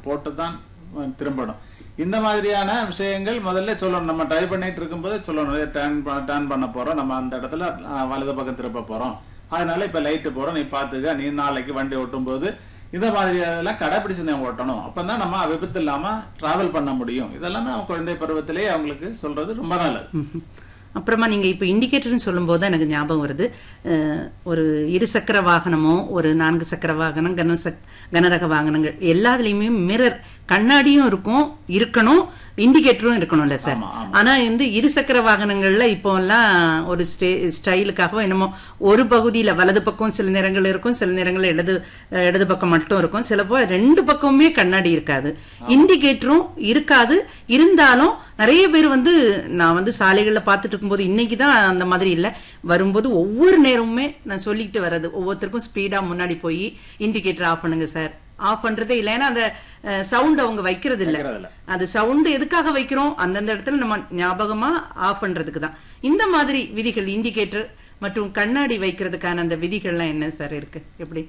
Indicator போட்டு தான் அஹ், திரும்பணும் இந்த மாதிரியான விஷயங்கள் முதல்ல சொல்லணும் நம்ம டிரைவ் பண்ணிட்டு இருக்கும்போது சொல்லணும் டேர்ன் டேர்ன் பண்ண போறோம் நம்ம அந்த இடத்துல அஹ், வலது பக்கம் திரும்ப போறோம் அதனால இப்ப லைட்டு போறோம் நீ பாத்துக்க நீ நாளைக்கு வண்டி ஓட்டும் போது இந்த மாதிரி அதெல்லாம் கடைபிடிச்சு நான் ஓட்டணும் அப்பதான் நம்ம விபத்து இல்லாம டிராவல் பண்ண முடியும் இதெல்லாம் நம்ம குழந்தை பருவத்திலேயே அவங்களுக்கு சொல்றது ரொம்ப நல்லது ம்ஹும். அப்புறமா நீங்க இப்ப இண்டிகேட்டர்னு சொல்லும்போது தான் எனக்கு ஞாபகம் வருது அஹ், ஒரு இருசக்கர வாகனமோ ஒரு நான்கு சக்கர வாகனம் கன சக்- கனரக வாகனங்கள் எல்லாத்துலயுமே மிரர் கண்ணாடியும் இருக்கும் இருக்கணும் இண்டிகேட்டரும் இருக்கணும்ல சார் ஆமா, ஆமா. ஆனா வந்து இருசக்கர வாகனங்கள்ல இப்போ எல்லாம் ஒரு ஸ்டே ஸ்டைலுக்காகவோ என்னமோ ஒரு பகுதியில வலது பக்கம் சில நேரங்கள் இருக்கும் சில நேரங்கள் இடது அஹ், இடது பக்கம் மட்டும் இருக்கும் சிலப்போ ரெண்டு பக்கமுமே கண்ணாடி இருக்காது இண்டிகேட்டரும் இருக்காது இருந்தாலும் நிறைய பேர் வந்து நான் வந்து சாலைகள்ல பார்த்துட்டு இருக்கும்போது இன்னைக்கு தான் அந்த மாதிரி இல்ல வரும்போது ஒவ்வொரு நேரமுமே நான் சொல்லிக்கிட்டு வர்றது ஒவ்வொருத்தருக்கும் ஸ்பீடா முன்னாடி போய் இண்டிகேட்டர் ஆஃப் பண்ணுங்க சார் ஆஃப் பண்றதே இல்லை ஏன்னா அந்த சவுண்ட் அவங்க வைக்கிறது இல்ல வைக்கிறது இல்ல. அது சவுண்ட் எதுக்காக வைக்கிறோம் அந்தந்த இடத்துல நம்ம ஞாபகமா ஆஃப் பண்றதுக்கு தான் இந்த மாதிரி விதிகள் இண்டிகேட்டர் மற்றும் கண்ணாடி வைக்கிறதுக்கான அந்த விதிகள்லாம் என்ன சார் இருக்கு எப்படி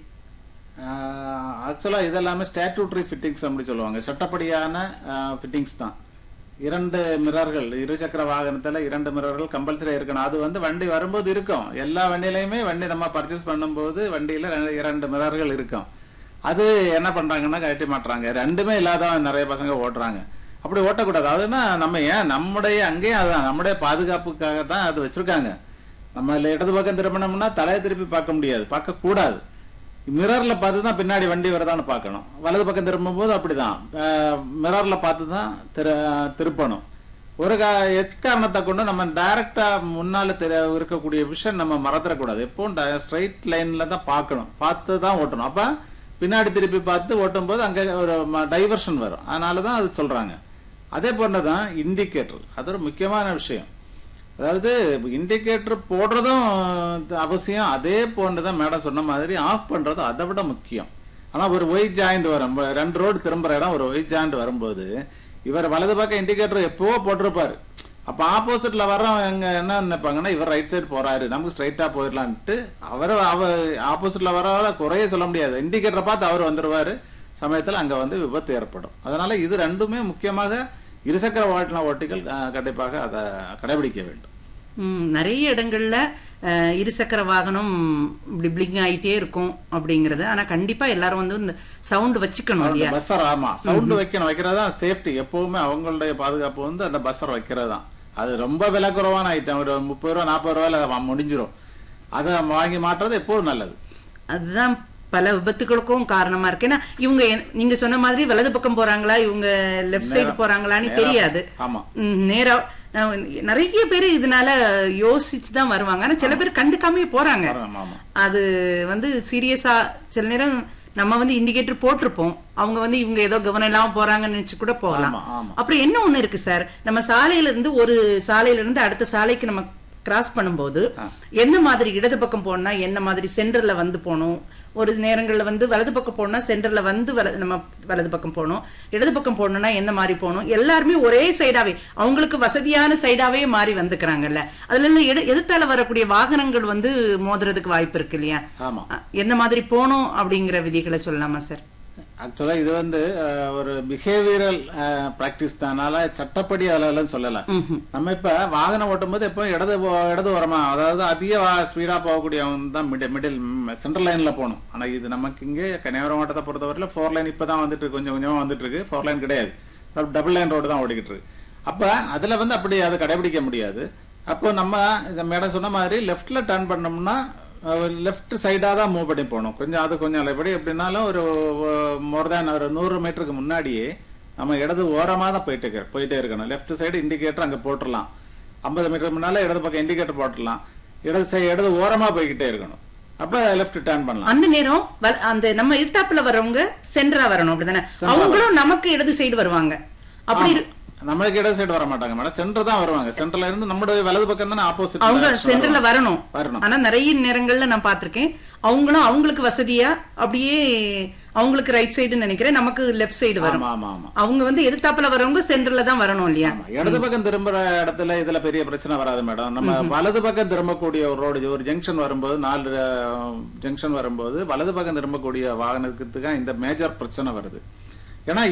ஆக்சுவலா இதெல்லாமே ஸ்டாட்டூட்டரி ஃபிட்டிங்ஸ் அப்படி சொல்லுவாங்க சட்டப்படியான ஃபிட்டிங்ஸ் தான் இரண்டு மிரர்கள் இருசக்கர வாகனத்துல இரண்டு மிரர்கள் கம்பல்சரி இருக்கணும் அது வந்து வண்டி வரும்போது இருக்கும் எல்லா வண்டியிலையுமே வண்டி நம்ம பர்ச்சேஸ் பண்ணும்போது வண்டியில ரெண்டு- இரண்டு மிரர்கள் இருக்கும் அது என்ன பண்றாங்கன்னா கழட்டி மாட்டுறாங்க ரெண்டுமே இல்லாதவன் நிறைய பசங்க ஓட்டுறாங்க அப்படி ஓட்டக்கூடாது அதுனா நம்ம ஏன் நம்முடைய அங்கேயும் அதான் நம்முடைய பாதுகாப்புக்காக தான் அது வச்சிருக்காங்க நம்ம இல்ல இடது பக்கம் திரும்பினோம்னா தலையை திருப்பி பார்க்க முடியாது பார்க்க கூடாது மிரர்ல பார்த்து தான் பின்னாடி வண்டி வருதான்னு பார்க்கணும் வலது பக்கம் திரும்பும் போது அப்படிதான் மிரர்ல பார்த்து தான் திரு திருப்பணும் ஒரு கா எக்காரணத்தை கொண்டு நம்ம டைரக்டா முன்னால தெரிய இருக்கக்கூடிய விஷயம் நம்ம மறந்துடக்கூடாது எப்பவும் ஸ்ட்ரைட் லைன்ல தான் பார்க்கணும் பார்த்து தான் ஓட்டணும் அப்ப பின்னாடி திருப்பி பார்த்து ஓட்டும் போது அங்க ஒரு டைவர்ஷன் வரும் அதனால தான் அது சொல்றாங்க அதே போலதான் இண்டிகேட்டர் அது ஒரு முக்கியமான விஷயம் அதாவது இண்டிகேட்டர் போடுறதும் அவசியம் அதே போன்றுதான் மேடம் சொன்ன மாதிரி ஆஃப் பண்றதும் அதை விட முக்கியம் ஆனா ஒரு ஒயிட் ஜாயிண்ட் வரும் இப்ப ரெண்டு ரோடு திரும்புற இடம் ஒரு ஒயிட் ஜாயிண்ட் வரும்போது இவர் வலது பக்கம் இண்டிகேட்டர் எப்பவோ போட்டிருப்பாரு அப்ப ஆப்போசிட்ல வர்றவங்க என்ன நினைப்பாங்கன்னா இவர் ரைட் சைடு போறாரு நமக்கு ஸ்ட்ரைட்டா போயிடலான்ட்டு அவர் அவ ஆப்போசிட்ல வர குறைய சொல்ல முடியாது இண்டிகேட்டரை பார்த்து அவர் வந்துருவாரு சமயத்துல அங்க வந்து விபத்து ஏற்படும் அதனால இது ரெண்டுமே முக்கியமாக இருசக்கர வாகன ஓட்டிகள் அஹ், கண்டிப்பாக அதை கடைபிடிக்க வேண்டும் ம், நிறைய இடங்கள்ல அஹ், இருசக்கர வாகனம் இப்படி பிளிங் ஆயிட்டே இருக்கும் அப்படிங்கறது ஆனா கண்டிப்பா எல்லாரும் வந்து இந்த சவுண்ட் வச்சுக்கணும் இல்லையா பஸ்ஸர் ஆமா சவுண்ட் வைக்கணும் வைக்கிறதா சேஃப்டி எப்பவுமே அவங்களுடைய பாதுகாப்பு வந்து அந்த பஸ்ஸர் வைக்கிறது தான் அது ரொம்ப விலை குறைவான ஐட்டம் ஒரு முப்பது ரூபா நாற்பது ரூபாயில முடிஞ்சிரும் அதை வாங்கி மாட்டுறது எப்போதும் நல்லது அதுதான் பல விபத்துகளுக்கும் காரணமா இருக்கு ஏன்னா இவங்க என்- நீங்க சொன்ன மாதிரி வலது பக்கம் போறாங்களா இவங்க லெஃப்ட் சைடு போறாங்களான்னு தெரியாது ஆமா ம், நேரா அஹ், நிறைய பேர் இதனால யோசிச்சு தான் வருவாங்க ஆனா சில பேர் கண்டுக்காமயே போறாங்க ஆமா ஆமா அது வந்து சீரியஸா சில நேரம் நம்ம வந்து இண்டிகேட்டர் போட்டிருப்போம் அவங்க வந்து இவங்க ஏதோ கவனம் இல்லாம போறாங்கன்னு நினைச்சு கூட போகலாம் ஆமா ஆமா அப்புறம் என்ன ஒண்ணு இருக்கு சார் நம்ம சாலையில இருந்து ஒரு சாலையில இருந்து அடுத்த சாலைக்கு நம்ம கிராஸ் பண்ணும்போது என்ன மாதிரி இடது பக்கம் போனா என்ன மாதிரி சென்டர்ல வந்து போகணும் ஒரு நேரங்கள்ல வந்து வலது பக்கம் போனா சென்டர்ல வந்து வல- நம்ம வலது பக்கம் போகணும் இடது பக்கம் போகணும்னா எந்த மாதிரி போகணும் எல்லாருமே ஒரே சைடாவே அவங்களுக்கு வசதியான சைடாவே மாறி வந்துக்கிறாங்கல்ல அதுல இருந்து எடு- எதிர்த்தால வரக்கூடிய வாகனங்கள் வந்து மோதுறதுக்கு வாய்ப்பு இருக்கு இல்லையா ஆமா அ, எந்த மாதிரி போகணும் அப்படிங்கிற விதிகளை சொல்லலாமா சார் ஆக்சுவலா இது வந்து அஹ், ஒரு பிஹேவியரல் பிராக்டிஸ் தானால சட்டப்படி அதெல்லாம் சொல்லலாம் ம்ஹும். நம்ம இப்ப வாகனம் ஓட்டும்போது எப்போ இடது போ- இடது ஓரமா அதாவது அதிக ஸ்பீடா போகக்கூடியவங்க தான் மிடில் மிடில் சென்ட்ரல் லைன்ல போகணும் ஆனா இது நமக்கு இங்கே கன்னியாகுமரி மாவட்டத்தை பொறுத்தவரையில ஃபோர் லைன் இப்பதான் வந்துட்டு இருக்கு கொஞ்சம் கொஞ்சமா வந்துட்டு இருக்கு ஃபோர் லைன் கிடையாது டபுள் லைன் ரோடு தான் ஓடிக்கிட்டு இருக்கு அப்ப அதுல வந்து அப்படி அதை கடைபிடிக்க முடியாது அப்போ நம்ம மேடம் சொன்ன மாதிரி லெஃப்ட்ல டர்ன் பண்ணோம்னா லெஃப்ட் சைடா தான் மூவ் பண்ணி போகணும் கொஞ்சம் அது கொஞ்சம் எப்படி எப்படின்னாலும் ஒரு மோர் தேன் ஒரு நூறு மீட்டருக்கு முன்னாடியே நம்ம இடது ஓரமா தான் போயிட்டு இருக்க- போயிட்டே இருக்கணும் லெஃப்ட் சைடு இண்டிகேட்டர் அங்க போட்டுடலாம் ஐம்பது மீட்டர் முன்னால இடது பக்கம் இண்டிகேட்டர் போட்டுடலாம் இடது சைடு இடது ஓரமா போய்கிட்டே இருக்கணும் அப்ப லெஃப்ட் டர்ன் பண்ணலாம் அந்த நேரம் வ- அந்த நம்ம எதிர்த்தாப்புல வர்றவங்க சென்டரா வரணும் அப்படிதானே அவங்களும் நமக்கு இடது சைடு வருவாங்க அப்படி இரு- நம்மளுக்கு இடது சைடு வர மாட்டாங்க மேடம் சென்டர் தான் வருவாங்க சென்டர்ல இருந்து நம்மளுடைய வலது பக்கம் தானே ஆப்போசிட் அவங்க சென்டர்ல வரணும் வரணும் ஆனா நிறைய நேரங்கள்ல நான் பார்த்திருக்கேன் அவங்களும் அவங்களுக்கு வசதியா அப்படியே அவங்களுக்கு ரைட் சைடு நினைக்கிறேன் நமக்கு லெஃப்ட் சைடு வரும் ஆமா ஆமா ஆமா அவங்க வந்து எதிர்த்தாப்புல வரவங்க சென்டர்ல தான் வரணும் இல்லையா ஆமா இடது பக்கம் திரும்புற இடத்துல இதுல பெரிய பிரச்சனை வராது மேடம் நம்ம வலது பக்கம் திரும்பக்கூடிய ஒரு ரோடு ஒரு ஜங்ஷன் வரும்போது நாலு ஜங்ஷன் வரும்போது வலது பக்கம் திரும்பக்கூடிய வாகனத்துக்கு தான் இந்த மேஜர் பிரச்சனை வருது ஏன்னா